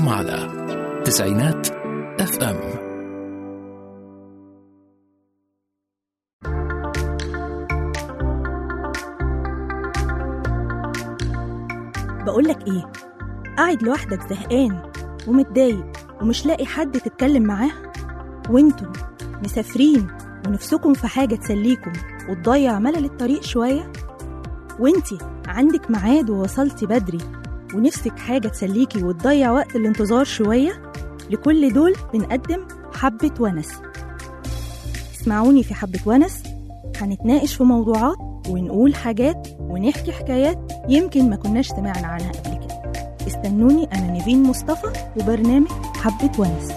على تسعينات اف ام بقولك ايه قاعد لوحدك زهقان ومتضايق ومش لاقي حد تتكلم معاه وانتم مسافرين ونفسكم في حاجة تسليكم وتضيع ملل الطريق شوية وانتي عندك ميعاد ووصلتي بدري ونفسك حاجة تسليكي وتضيع وقت الانتظار شوية لكل دول بنقدم حبة ونس اسمعوني في حبة ونس هنتناقش في موضوعات ونقول حاجات ونحكي حكايات يمكن ما كناش سمعنا عنها قبل كده استنوني أنا نيفين مصطفى وبرنامج حبة ونس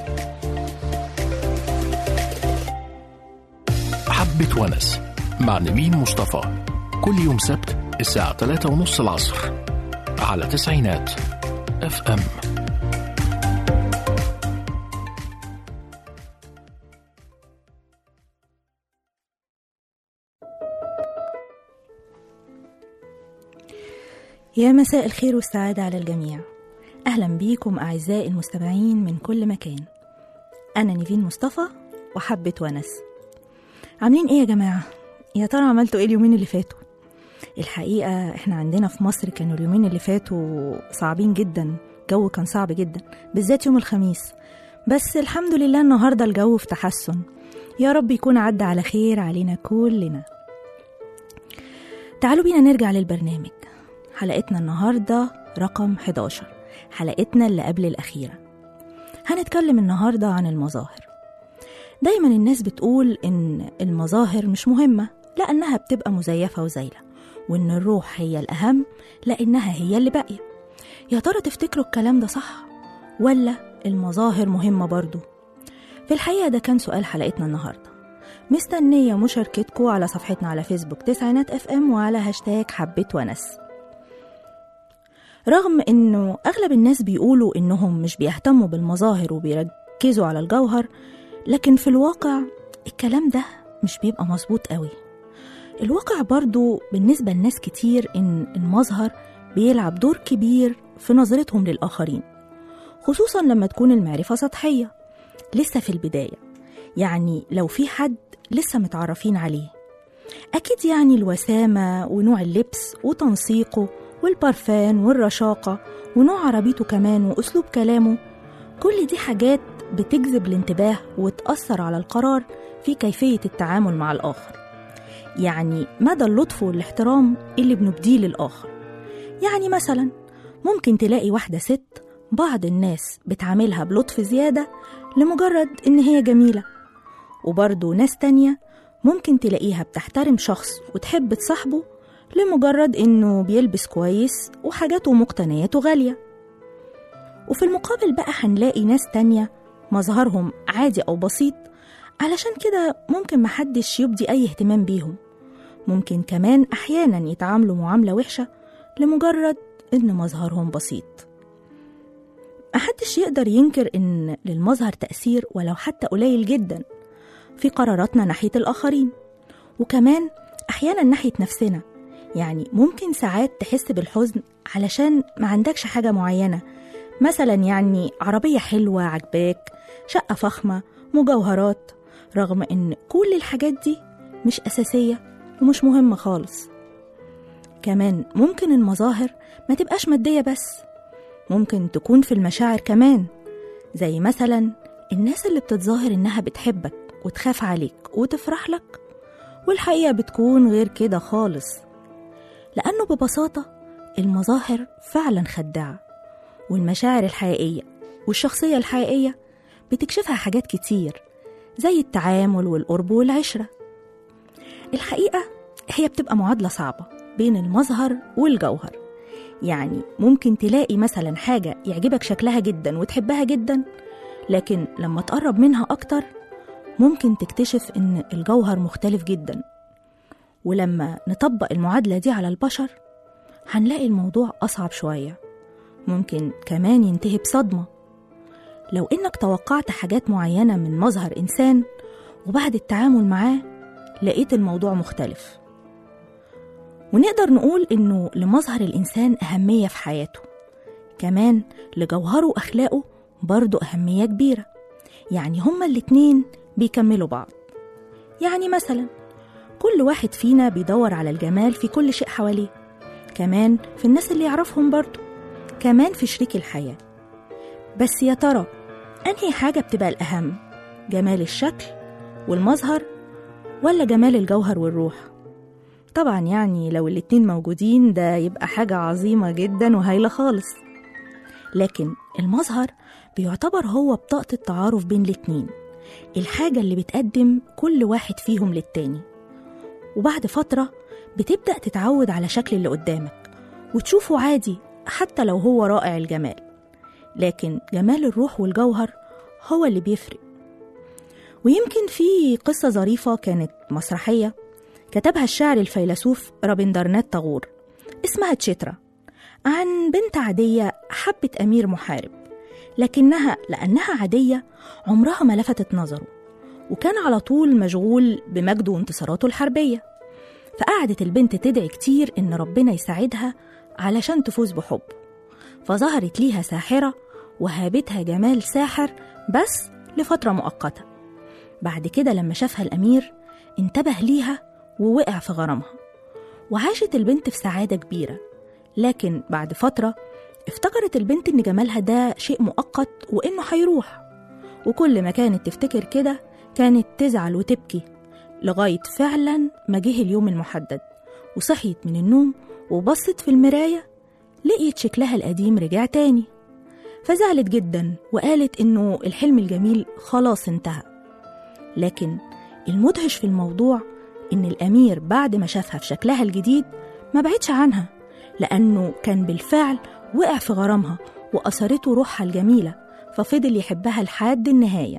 حبة ونس مع نبيل مصطفى كل يوم سبت الساعة 3 ونص العصر على تسعينات اف ام يا مساء الخير والسعادة على الجميع أهلا بيكم أعزائي المستمعين من كل مكان أنا نيفين مصطفى وحبة ونس عاملين إيه يا جماعة؟ يا ترى عملتوا إيه اليومين اللي فاتوا؟ الحقيقة إحنا عندنا في مصر كانوا اليومين اللي فاتوا صعبين جدا الجو كان صعب جدا بالذات يوم الخميس بس الحمد لله النهاردة الجو في تحسن يا رب يكون عدى على خير علينا كلنا تعالوا بينا نرجع للبرنامج حلقتنا النهاردة رقم 11 حلقتنا اللي قبل الأخيرة هنتكلم النهاردة عن المظاهر دايما الناس بتقول إن المظاهر مش مهمة لأنها بتبقى مزيفة وزايلة وإن الروح هي الأهم لأنها هي اللي باقية يا ترى تفتكروا الكلام ده صح ولا المظاهر مهمة برضو في الحقيقة ده كان سؤال حلقتنا النهاردة مستنية مشاركتكم على صفحتنا على فيسبوك تسعينات اف ام وعلى هاشتاج حبة ونس رغم انه اغلب الناس بيقولوا انهم مش بيهتموا بالمظاهر وبيركزوا على الجوهر لكن في الواقع الكلام ده مش بيبقى مظبوط قوي الواقع برضو بالنسبة لناس كتير ان المظهر بيلعب دور كبير في نظرتهم للآخرين خصوصا لما تكون المعرفة سطحية لسه في البداية يعني لو في حد لسه متعرفين عليه أكيد يعني الوسامة ونوع اللبس وتنسيقه والبرفان والرشاقة ونوع عربيته كمان وأسلوب كلامه كل دي حاجات بتجذب الانتباه وتأثر على القرار في كيفية التعامل مع الآخر يعني مدى اللطف والاحترام اللي بنبديه للآخر يعني مثلا ممكن تلاقي واحدة ست بعض الناس بتعاملها بلطف زيادة لمجرد إن هي جميلة وبرضه ناس تانية ممكن تلاقيها بتحترم شخص وتحب تصاحبه لمجرد إنه بيلبس كويس وحاجاته ومقتنياته غالية وفي المقابل بقى هنلاقي ناس تانية مظهرهم عادي أو بسيط علشان كده ممكن محدش يبدي أي اهتمام بيهم ممكن كمان أحيانا يتعاملوا معاملة وحشة لمجرد إن مظهرهم بسيط محدش يقدر ينكر إن للمظهر تأثير ولو حتى قليل جدا في قراراتنا ناحية الآخرين وكمان أحيانا ناحية نفسنا يعني ممكن ساعات تحس بالحزن علشان ما عندكش حاجة معينة مثلا يعني عربية حلوة عجباك شقة فخمة مجوهرات رغم إن كل الحاجات دي مش أساسية ومش مهمة خالص كمان ممكن المظاهر ما تبقاش مادية بس ممكن تكون في المشاعر كمان زي مثلا الناس اللي بتتظاهر إنها بتحبك وتخاف عليك وتفرح لك والحقيقة بتكون غير كده خالص لأنه ببساطة المظاهر فعلا خداعة والمشاعر الحقيقية والشخصية الحقيقية بتكشفها حاجات كتير زي التعامل والقرب والعشرة الحقيقة هي بتبقى معادلة صعبة بين المظهر والجوهر يعني ممكن تلاقي مثلا حاجة يعجبك شكلها جدا وتحبها جدا لكن لما تقرب منها أكتر ممكن تكتشف إن الجوهر مختلف جدا ولما نطبق المعادلة دي على البشر هنلاقي الموضوع أصعب شوية ممكن كمان ينتهي بصدمة لو إنك توقعت حاجات معينة من مظهر إنسان وبعد التعامل معاه لقيت الموضوع مختلف ونقدر نقول إنه لمظهر الإنسان أهمية في حياته كمان لجوهره وأخلاقه برضو أهمية كبيرة يعني هما الاتنين بيكملوا بعض يعني مثلا كل واحد فينا بيدور على الجمال في كل شيء حواليه كمان في الناس اللي يعرفهم برضو كمان في شريك الحياة بس يا ترى أنهي حاجة بتبقى الأهم جمال الشكل والمظهر ولا جمال الجوهر والروح طبعا يعني لو الاتنين موجودين ده يبقى حاجة عظيمة جدا وهايلة خالص لكن المظهر بيعتبر هو بطاقة التعارف بين الاتنين الحاجة اللي بتقدم كل واحد فيهم للتاني وبعد فترة بتبدأ تتعود على شكل اللي قدامك وتشوفه عادي حتى لو هو رائع الجمال لكن جمال الروح والجوهر هو اللي بيفرق ويمكن في قصة ظريفة كانت مسرحية كتبها الشاعر الفيلسوف رابندرنات تاغور اسمها تشيترا عن بنت عادية حبت أمير محارب لكنها لأنها عادية عمرها ما لفتت نظره وكان على طول مشغول بمجده وانتصاراته الحربية فقعدت البنت تدعي كتير إن ربنا يساعدها علشان تفوز بحبه فظهرت ليها ساحرة وهابتها جمال ساحر بس لفترة مؤقتة بعد كده لما شافها الأمير انتبه ليها ووقع في غرامها وعاشت البنت في سعادة كبيرة لكن بعد فترة افتكرت البنت إن جمالها ده شيء مؤقت وإنه هيروح وكل ما كانت تفتكر كده كانت تزعل وتبكي لغاية فعلا ما جه اليوم المحدد وصحيت من النوم وبصت في المراية لقيت شكلها القديم رجع تاني فزعلت جدا وقالت إنه الحلم الجميل خلاص انتهى لكن المدهش في الموضوع إن الأمير بعد ما شافها في شكلها الجديد ما بعدش عنها لأنه كان بالفعل وقع في غرامها وأثرته روحها الجميلة ففضل يحبها لحد النهاية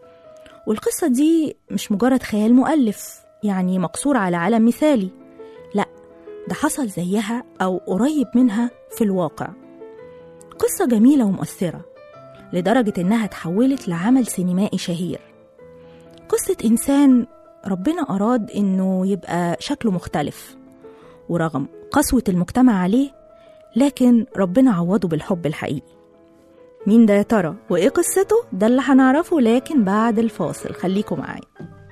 والقصة دي مش مجرد خيال مؤلف يعني مقصور على عالم مثالي لا ده حصل زيها أو قريب منها في الواقع قصة جميلة ومؤثرة لدرجة إنها تحولت لعمل سينمائي شهير قصة إنسان ربنا أراد إنه يبقى شكله مختلف ورغم قسوة المجتمع عليه لكن ربنا عوضه بالحب الحقيقي مين ده يا ترى وإيه قصته ده اللي هنعرفه لكن بعد الفاصل خليكم معايا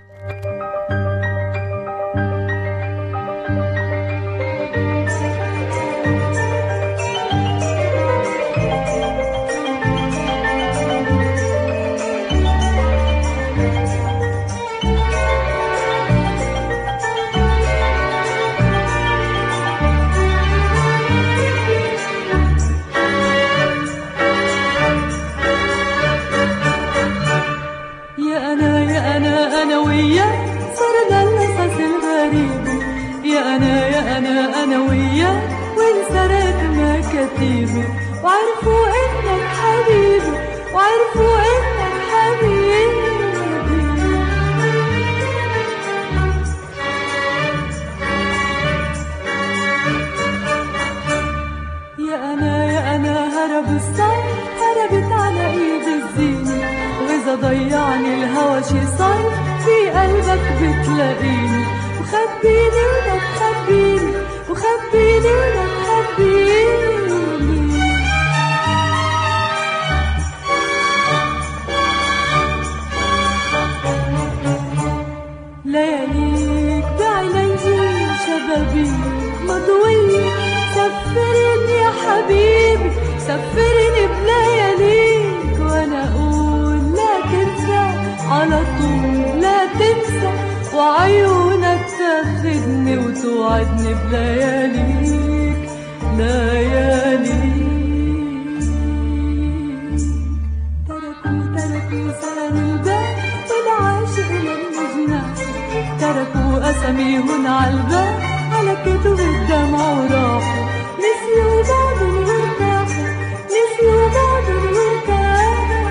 يا أنا يا أنا أنا وياك صرنا القصص الغريب يا أنا يا أنا أنا وياك وانسرت مكاتيبي وعرفوا إنك حبيبي وعرفوا إنك حبيبي يا أنا يا أنا هرب الصيف هربت على إيد الزينة وإذا ضيعني الهوى شي صيف في قلبك بتلاقيني وخبيني ولا تخبيني وخبيني ولا تخبيني لياليك بعيني شبابيك مضوية سفرني يا حبيبي سفرني بلياليك وانا اقول لا تنسى على طول لا تنسى وعيونك تاخدني وتوعدني بلياليك لياليك تركوا تركوا سهر الباب والعاشق لما جناح تركوا أساميهن عالباب على كتب الدمع وراحوا نسيوا بعض وارتاحوا نسيوا بعض وارتاحوا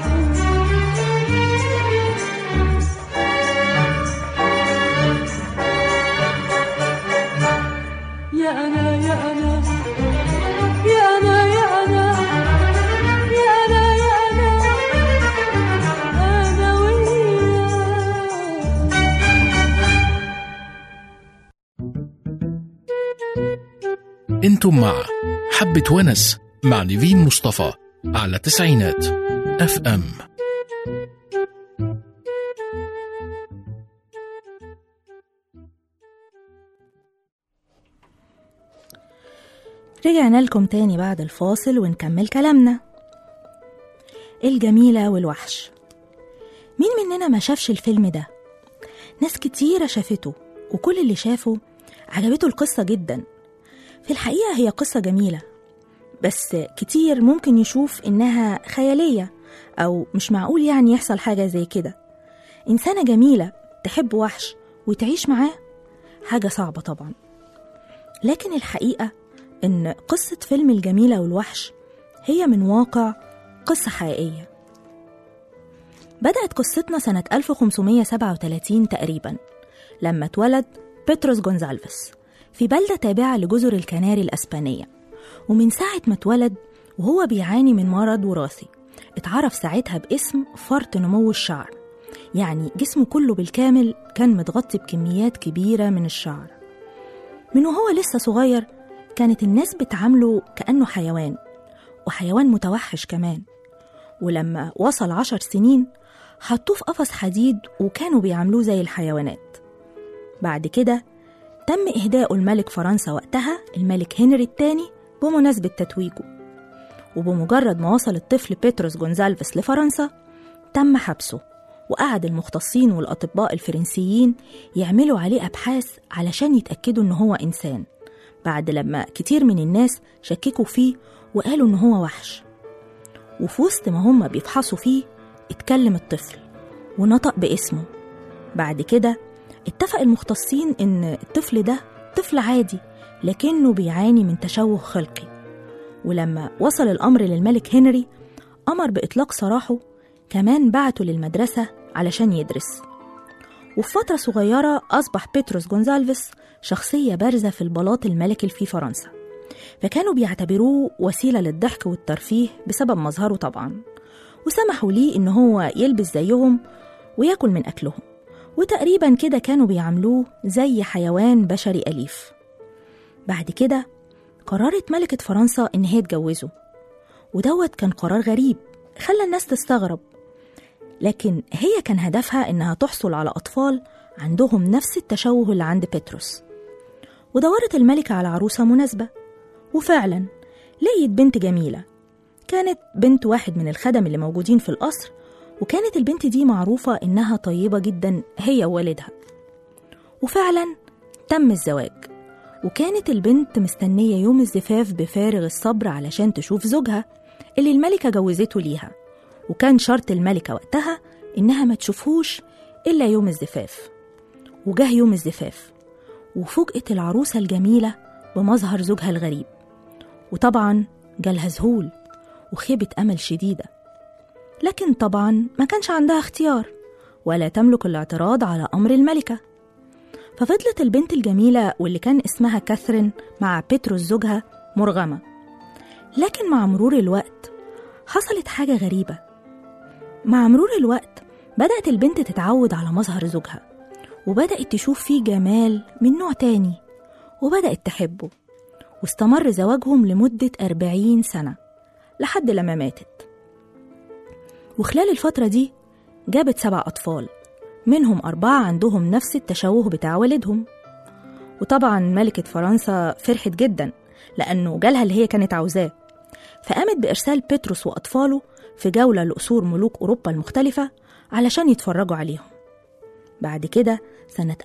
يا أنا يا أنا يا أنا يا أنا يا أنا يا أنا أنا وياك انتم مع حبة ونس مع نيفين مصطفى على تسعينات اف ام رجعنا لكم تاني بعد الفاصل ونكمل كلامنا الجميلة والوحش مين مننا ما شافش الفيلم ده ناس كتيرة شافته وكل اللي شافه عجبته القصة جدا في الحقيقة هي قصة جميلة بس كتير ممكن يشوف إنها خيالية أو مش معقول يعني يحصل حاجة زي كده إنسانة جميلة تحب وحش وتعيش معاه حاجة صعبة طبعا لكن الحقيقة إن قصة فيلم الجميلة والوحش هي من واقع قصة حقيقية بدأت قصتنا سنة 1537 تقريبا لما اتولد بيتروس جونزالفيس في بلدة تابعة لجزر الكناري الأسبانية ومن ساعة ما اتولد وهو بيعاني من مرض وراثي اتعرف ساعتها باسم فرط نمو الشعر يعني جسمه كله بالكامل كان متغطي بكميات كبيرة من الشعر من وهو لسه صغير كانت الناس بتعامله كأنه حيوان وحيوان متوحش كمان ولما وصل عشر سنين حطوه في قفص حديد وكانوا بيعاملوه زي الحيوانات بعد كده تم إهداء الملك فرنسا وقتها الملك هنري الثاني بمناسبة تتويجه وبمجرد ما وصل الطفل بيتروس جونزالفيس لفرنسا تم حبسه وقعد المختصين والأطباء الفرنسيين يعملوا عليه أبحاث علشان يتأكدوا إن هو إنسان بعد لما كتير من الناس شككوا فيه وقالوا إن هو وحش وفي وسط ما هما بيفحصوا فيه اتكلم الطفل ونطق باسمه بعد كده اتفق المختصين إن الطفل ده طفل عادي لكنه بيعاني من تشوه خلقي ولما وصل الأمر للملك هنري أمر بإطلاق سراحه كمان بعته للمدرسة علشان يدرس وفي فترة صغيرة أصبح بيتروس جونزالفيس شخصية بارزة في البلاط الملكي في فرنسا فكانوا بيعتبروه وسيلة للضحك والترفيه بسبب مظهره طبعا وسمحوا ليه إن هو يلبس زيهم وياكل من أكلهم وتقريبا كده كانوا بيعاملوه زي حيوان بشري أليف بعد كده قررت ملكة فرنسا إن هي تجوزه ودوت كان قرار غريب خلى الناس تستغرب لكن هي كان هدفها إنها تحصل على أطفال عندهم نفس التشوه اللي عند بطرس ودورت الملكة على عروسة مناسبة وفعلا لقيت بنت جميلة كانت بنت واحد من الخدم اللي موجودين في القصر وكانت البنت دي معروفة إنها طيبة جدا هي ووالدها وفعلا تم الزواج وكانت البنت مستنية يوم الزفاف بفارغ الصبر علشان تشوف زوجها اللي الملكة جوزته ليها وكان شرط الملكة وقتها إنها ما تشوفهوش إلا يوم الزفاف وجه يوم الزفاف وفوجئت العروسة الجميلة بمظهر زوجها الغريب وطبعا جالها ذهول وخيبة أمل شديدة لكن طبعا ما كانش عندها اختيار ولا تملك الاعتراض على أمر الملكة ففضلت البنت الجميلة واللي كان اسمها كاثرين مع بيتروس زوجها مرغمة لكن مع مرور الوقت حصلت حاجة غريبة مع مرور الوقت بدأت البنت تتعود على مظهر زوجها وبدأت تشوف فيه جمال من نوع تاني وبدأت تحبه واستمر زواجهم لمدة أربعين سنة لحد لما ماتت وخلال الفترة دي جابت سبع أطفال منهم أربعة عندهم نفس التشوه بتاع والدهم وطبعا ملكة فرنسا فرحت جدا لأنه جالها اللي هي كانت عاوزاه فقامت بإرسال بطرس وأطفاله في جولة لقصور ملوك أوروبا المختلفة علشان يتفرجوا عليهم بعد كده سنة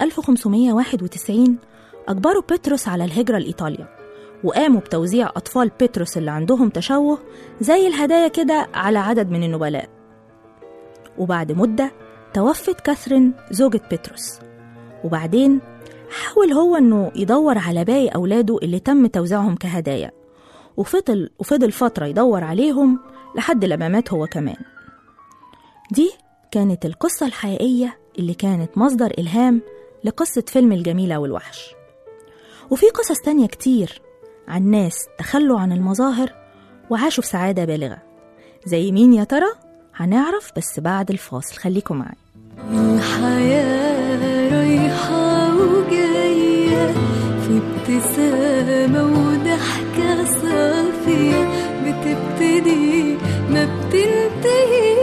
1591 أجبروا بطرس على الهجرة لإيطاليا وقاموا بتوزيع أطفال بطرس اللي عندهم تشوه زي الهدايا كده على عدد من النبلاء وبعد مدة توفت كاثرين زوجة بطرس وبعدين حاول هو انه يدور على باقي اولاده اللي تم توزيعهم كهدايا وفضل وفضل فترة يدور عليهم لحد لما مات هو كمان دي كانت القصة الحقيقية اللي كانت مصدر إلهام لقصة فيلم الجميلة والوحش وفي قصص تانية كتير عن ناس تخلوا عن المظاهر وعاشوا في سعادة بالغة زي مين يا ترى؟ هنعرف بس بعد الفاصل خليكم معايا الحياة رايحة وجاية في ابتسامة وضحكة صافية بتبتدي ما بتنتهي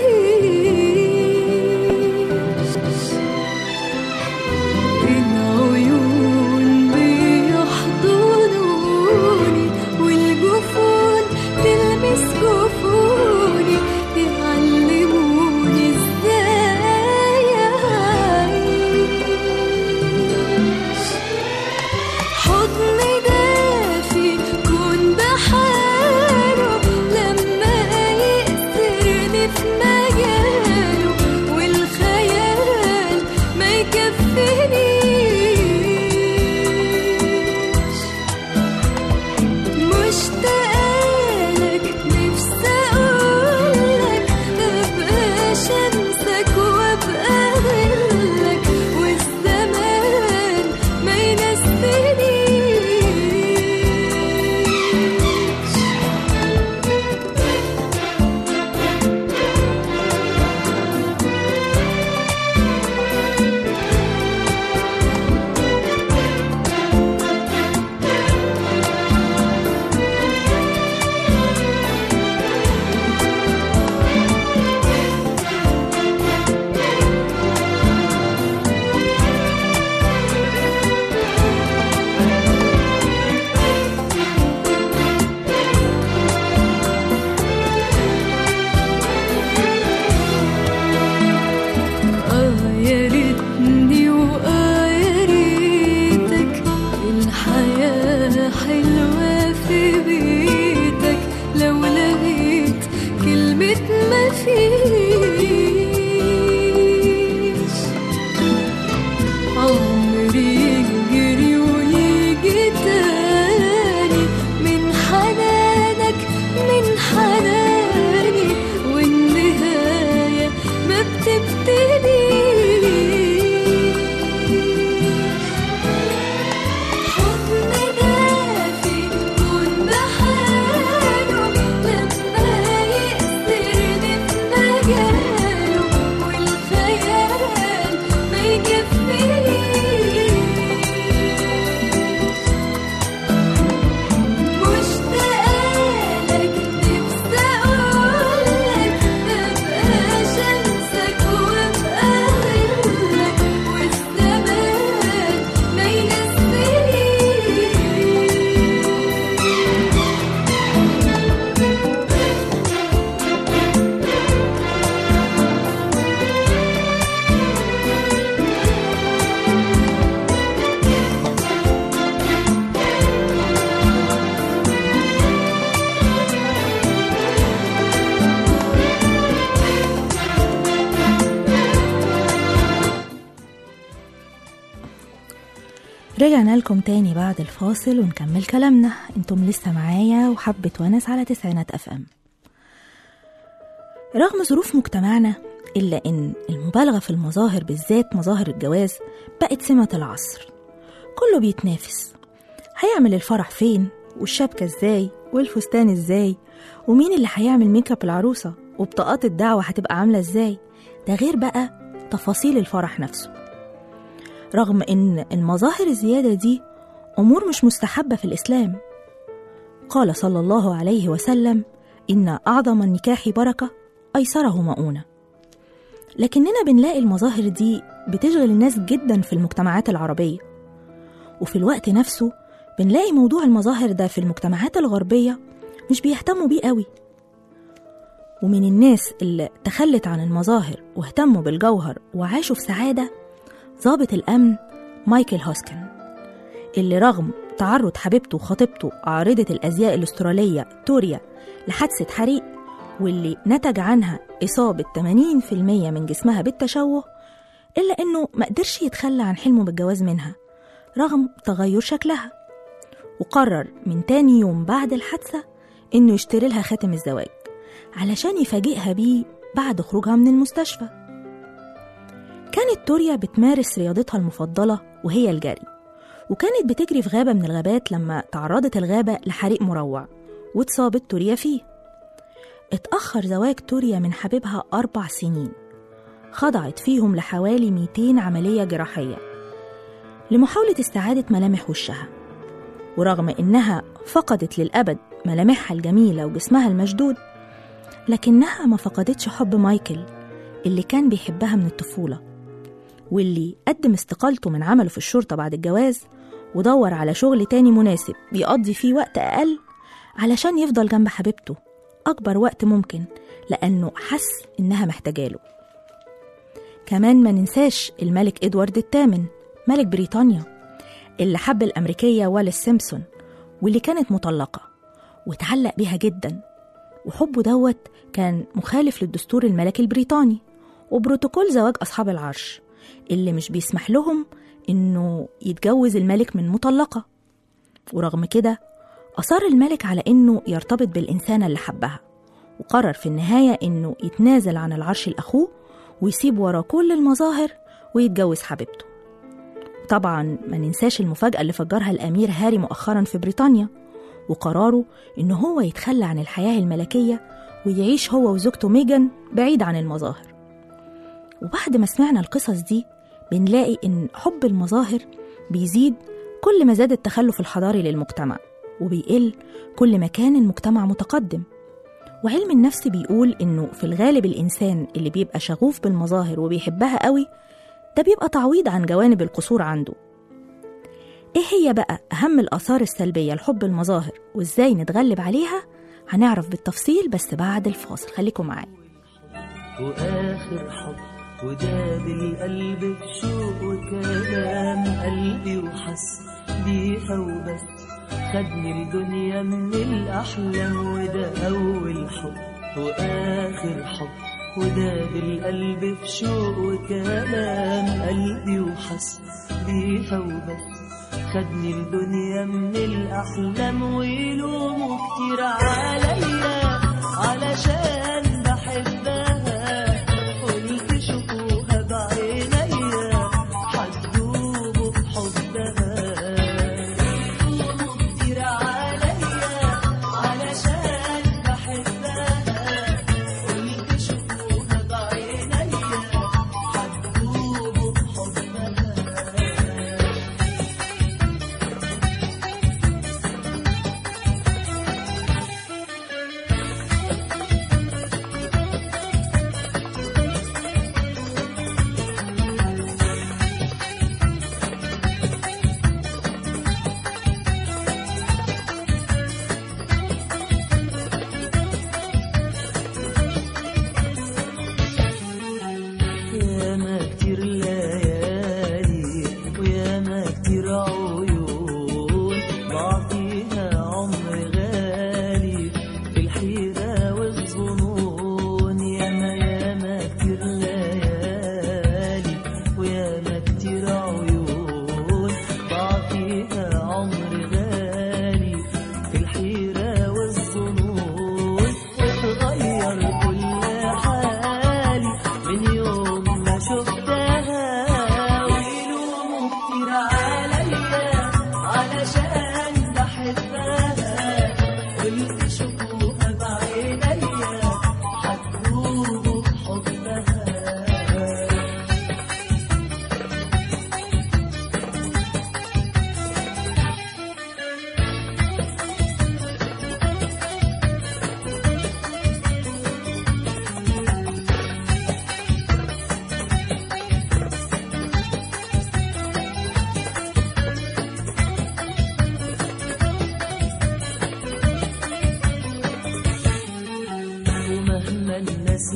رجعنا لكم تاني بعد الفاصل ونكمل كلامنا انتم لسه معايا وحبة ونس على تسعينات اف ام رغم ظروف مجتمعنا إلا إن المبالغة في المظاهر بالذات مظاهر الجواز بقت سمة العصر كله بيتنافس هيعمل الفرح فين والشبكة ازاي والفستان ازاي ومين اللي هيعمل ميك اب العروسة وبطاقات الدعوة هتبقى عاملة ازاي ده غير بقى تفاصيل الفرح نفسه رغم إن المظاهر الزيادة دي أمور مش مستحبة في الإسلام قال صلى الله عليه وسلم إن أعظم النكاح بركة أيسره مؤونة لكننا بنلاقي المظاهر دي بتشغل الناس جدا في المجتمعات العربية وفي الوقت نفسه بنلاقي موضوع المظاهر ده في المجتمعات الغربية مش بيهتموا بيه قوي ومن الناس اللي تخلت عن المظاهر واهتموا بالجوهر وعاشوا في سعادة ضابط الأمن مايكل هوسكن اللي رغم تعرض حبيبته وخطيبته عارضة الأزياء الأسترالية توريا لحادثة حريق واللي نتج عنها إصابة 80% من جسمها بالتشوه إلا إنه ما قدرش يتخلى عن حلمه بالجواز منها رغم تغير شكلها وقرر من تاني يوم بعد الحادثة إنه يشتري لها خاتم الزواج علشان يفاجئها بيه بعد خروجها من المستشفى كانت توريا بتمارس رياضتها المفضلة وهي الجري وكانت بتجري في غابة من الغابات لما تعرضت الغابة لحريق مروع واتصابت توريا فيه اتأخر زواج توريا من حبيبها أربع سنين خضعت فيهم لحوالي 200 عملية جراحية لمحاولة استعادة ملامح وشها ورغم إنها فقدت للأبد ملامحها الجميلة وجسمها المشدود لكنها ما فقدتش حب مايكل اللي كان بيحبها من الطفولة واللي قدم استقالته من عمله في الشرطة بعد الجواز ودور على شغل تاني مناسب بيقضي فيه وقت أقل علشان يفضل جنب حبيبته أكبر وقت ممكن لأنه حس إنها محتاجاله كمان ما ننساش الملك إدوارد الثامن ملك بريطانيا اللي حب الأمريكية واليس سيمسون واللي كانت مطلقة وتعلق بيها جدا وحبه دوت كان مخالف للدستور الملكي البريطاني وبروتوكول زواج أصحاب العرش اللي مش بيسمح لهم إنه يتجوز الملك من مطلقة ورغم كده أصر الملك على إنه يرتبط بالإنسانة اللي حبها وقرر في النهاية إنه يتنازل عن العرش لأخوه ويسيب ورا كل المظاهر ويتجوز حبيبته طبعا ما ننساش المفاجأة اللي فجرها الأمير هاري مؤخرا في بريطانيا وقراره إن هو يتخلى عن الحياة الملكية ويعيش هو وزوجته ميجان بعيد عن المظاهر وبعد ما سمعنا القصص دي بنلاقي إن حب المظاهر بيزيد كل ما زاد التخلف الحضاري للمجتمع وبيقل كل ما كان المجتمع متقدم وعلم النفس بيقول إنه في الغالب الإنسان اللي بيبقى شغوف بالمظاهر وبيحبها قوي ده بيبقى تعويض عن جوانب القصور عنده إيه هي بقى أهم الآثار السلبية لحب المظاهر وإزاي نتغلب عليها هنعرف بالتفصيل بس بعد الفاصل خليكم معايا واخر حب وداب القلب بشوق وكلام قلبي وحس بيها وبس خدني الدنيا من الاحلام وده اول حب واخر حب وداب القلب بشوق وكلام قلبي وحس بيها وبس خدني الدنيا من الاحلام ويلوموا كتير عليا علشان بحبها قلت شوفوها بعينيا هتدوبوا بحبها يلوموا كتير عليا علشان بحبها قلت شوفوها بعينيا هتدوبوا بحبها مهما الناس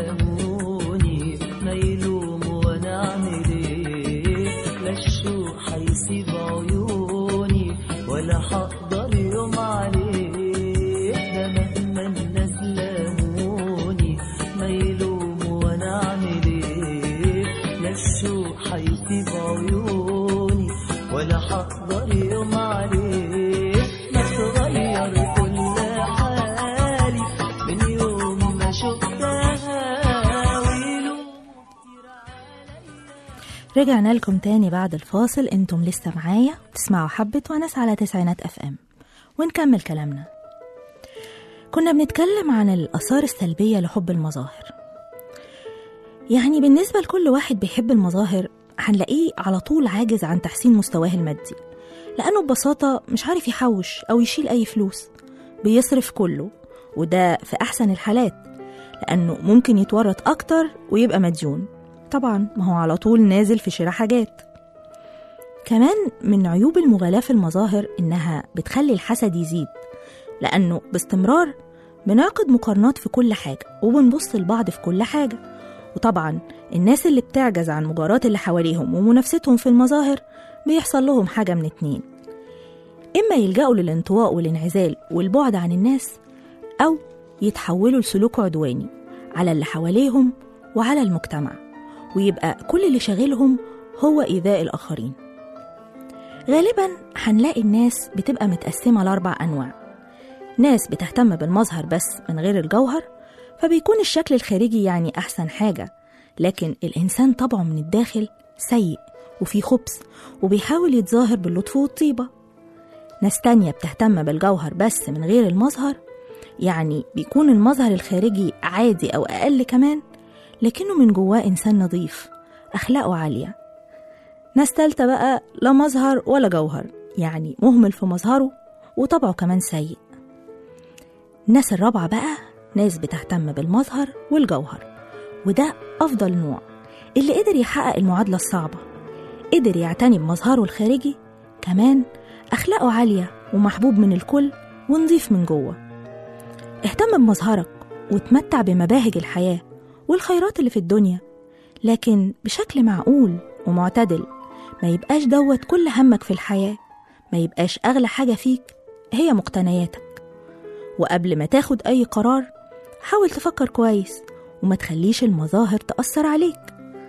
لاموني ما يلوموا وانا اعمل ايه لا الشوق هيسيب عيوني ولا هقدر يوم عليه ده مهما الناس لاموني ما يلوموا وانا اعمل ايه لا الشوق هيسيب عيوني ولا هقدر يوم عليه ما تغير كل حالي من يوم ما شفتها ويلوموا كتير عليا رجعنا لكم تاني بعد الفاصل انتم لسه معايا تسمعوا حبة وناس على تسعينات اف ام ونكمل كلامنا كنا بنتكلم عن الآثار السلبية لحب المظاهر يعني بالنسبة لكل واحد بيحب المظاهر هنلاقيه على طول عاجز عن تحسين مستواه المادي لأنه ببساطة مش عارف يحوش أو يشيل أي فلوس بيصرف كله وده في أحسن الحالات لأنه ممكن يتورط أكتر ويبقى مديون طبعا ما هو على طول نازل في شراء حاجات كمان من عيوب المغالاة في المظاهر إنها بتخلي الحسد يزيد لأنه باستمرار بنعقد مقارنات في كل حاجة وبنبص لبعض في كل حاجة وطبعا الناس اللي بتعجز عن مجاراة اللي حواليهم ومنافستهم في المظاهر بيحصل لهم حاجة من اتنين إما يلجأوا للانطواء والانعزال والبعد عن الناس أو يتحولوا لسلوك عدواني على اللي حواليهم وعلى المجتمع ويبقى كل اللي شاغلهم هو إيذاء الآخرين غالبا هنلاقي الناس بتبقى متقسمة لأربع أنواع ناس بتهتم بالمظهر بس من غير الجوهر فبيكون الشكل الخارجي يعني أحسن حاجة لكن الإنسان طبعه من الداخل سيء وفي خبث وبيحاول يتظاهر باللطف والطيبة ناس تانية بتهتم بالجوهر بس من غير المظهر يعني بيكون المظهر الخارجي عادي أو أقل كمان لكنه من جواه إنسان نظيف أخلاقه عالية ناس تالتة بقى لا مظهر ولا جوهر يعني مهمل في مظهره وطبعه كمان سيء الناس الرابعة بقى ناس بتهتم بالمظهر والجوهر وده أفضل نوع اللي قدر يحقق المعادلة الصعبة قدر يعتني بمظهره الخارجي كمان أخلاقه عالية ومحبوب من الكل ونضيف من جوه اهتم بمظهرك وتمتع بمباهج الحياة والخيرات اللي في الدنيا لكن بشكل معقول ومعتدل ما يبقاش دوت كل همك في الحياة ما يبقاش أغلى حاجة فيك هي مقتنياتك وقبل ما تاخد أي قرار حاول تفكر كويس وما تخليش المظاهر تأثر عليك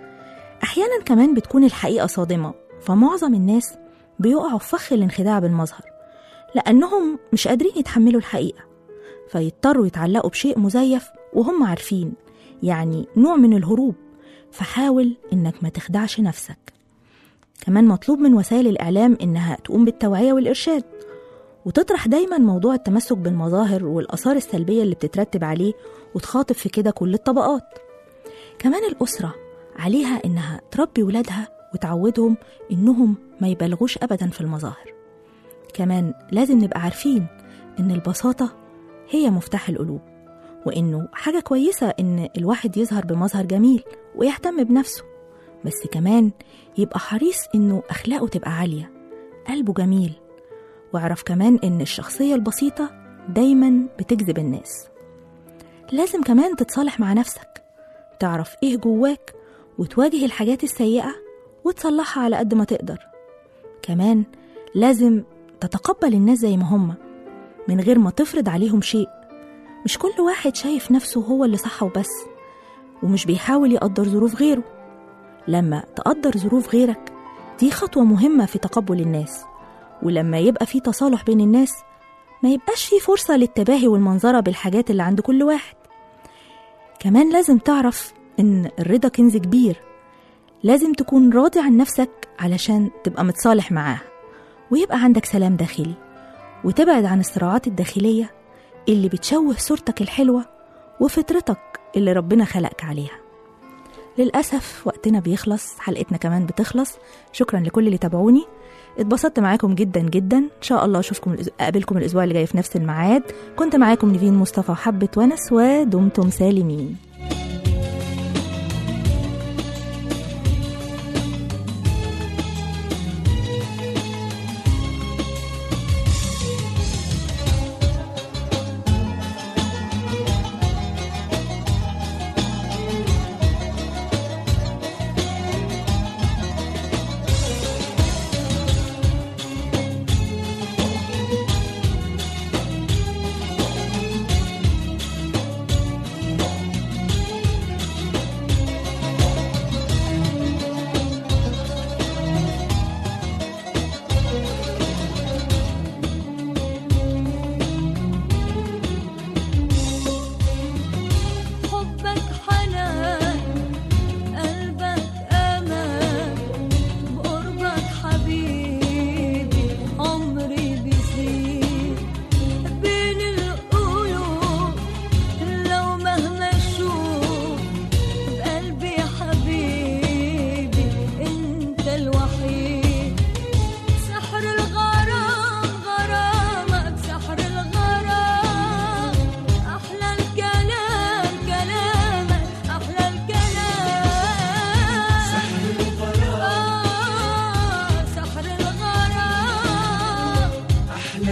أحيانا كمان بتكون الحقيقة صادمة فمعظم الناس بيقعوا في فخ الانخداع بالمظهر لأنهم مش قادرين يتحملوا الحقيقة فيضطروا يتعلقوا بشيء مزيف وهم عارفين يعني نوع من الهروب فحاول إنك ما تخدعش نفسك كمان مطلوب من وسائل الإعلام إنها تقوم بالتوعية والإرشاد وتطرح دايما موضوع التمسك بالمظاهر والآثار السلبية اللي بتترتب عليه وتخاطب في كده كل الطبقات كمان الأسرة عليها إنها تربي ولادها وتعودهم إنهم ما يبالغوش أبدا في المظاهر كمان لازم نبقى عارفين إن البساطة هي مفتاح القلوب وإنه حاجة كويسة إن الواحد يظهر بمظهر جميل ويهتم بنفسه بس كمان يبقى حريص إنه أخلاقه تبقى عالية قلبه جميل واعرف كمان إن الشخصية البسيطة دايما بتجذب الناس لازم كمان تتصالح مع نفسك تعرف إيه جواك وتواجه الحاجات السيئة وتصلحها على قد ما تقدر كمان لازم تتقبل الناس زي ما هما من غير ما تفرض عليهم شيء مش كل واحد شايف نفسه هو اللي صح وبس ومش بيحاول يقدر ظروف غيره لما تقدر ظروف غيرك دي خطوة مهمة في تقبل الناس ولما يبقى في تصالح بين الناس ما يبقاش في فرصة للتباهي والمنظرة بالحاجات اللي عند كل واحد كمان لازم تعرف إن الرضا كنز كبير لازم تكون راضي عن نفسك علشان تبقى متصالح معاها ويبقى عندك سلام داخلي وتبعد عن الصراعات الداخلية اللي بتشوه صورتك الحلوة وفطرتك اللي ربنا خلقك عليها للأسف وقتنا بيخلص حلقتنا كمان بتخلص شكرا لكل اللي تابعوني اتبسطت معاكم جدا جدا ان شاء الله اشوفكم الأس- اقابلكم الاسبوع اللي جاي في نفس الميعاد كنت معاكم نيفين مصطفى وحبة ونس ودمتم سالمين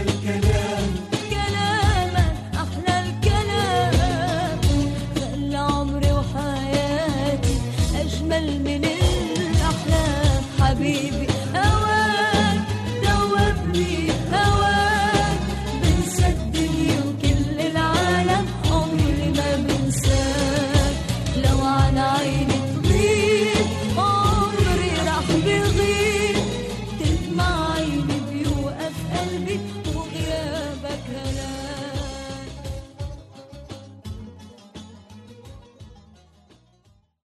الكلام